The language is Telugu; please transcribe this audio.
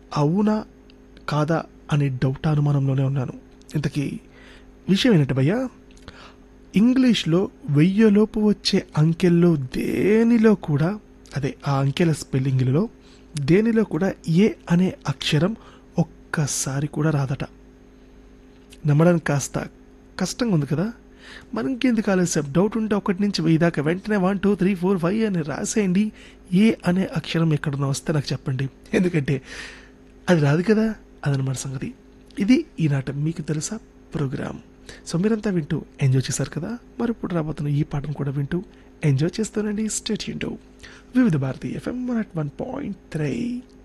అవునా కాదా అనే డౌట్ అనుమానంలోనే ఉన్నాను ఇంతకీ విషయం ఏంటంటే భయ్యా ఇంగ్లీష్లో వెయ్యలోపు వచ్చే అంకెల్లో దేనిలో కూడా అదే ఆ అంకెల స్పెల్లింగ్లలో దేనిలో కూడా ఏ అనే అక్షరం ఒక్కసారి కూడా రాదట నమ్మడానికి కాస్త కష్టంగా ఉంది కదా మనకెందుకు ఆలస్యం డౌట్ ఉంటే ఒకటి నుంచి వెయ్యి దాకా వెంటనే one two three four five అని రాసేయండి ఏ అనే అక్షరం ఎక్కడున్నా వస్తే నాకు చెప్పండి ఎందుకంటే అది రాదు కదా అదనమాట సంగతి ఇది ఈనాట మీకు తెలుసా ప్రోగ్రామ్ సో మీరంతా వింటూ ఎంజాయ్ చేశారు కదా మరి ఇప్పుడు రాబోతున్న ఈ పాటను కూడా వింటూ ఎంజాయ్ చేస్తానండి state Vividh Bharati FM one at one point three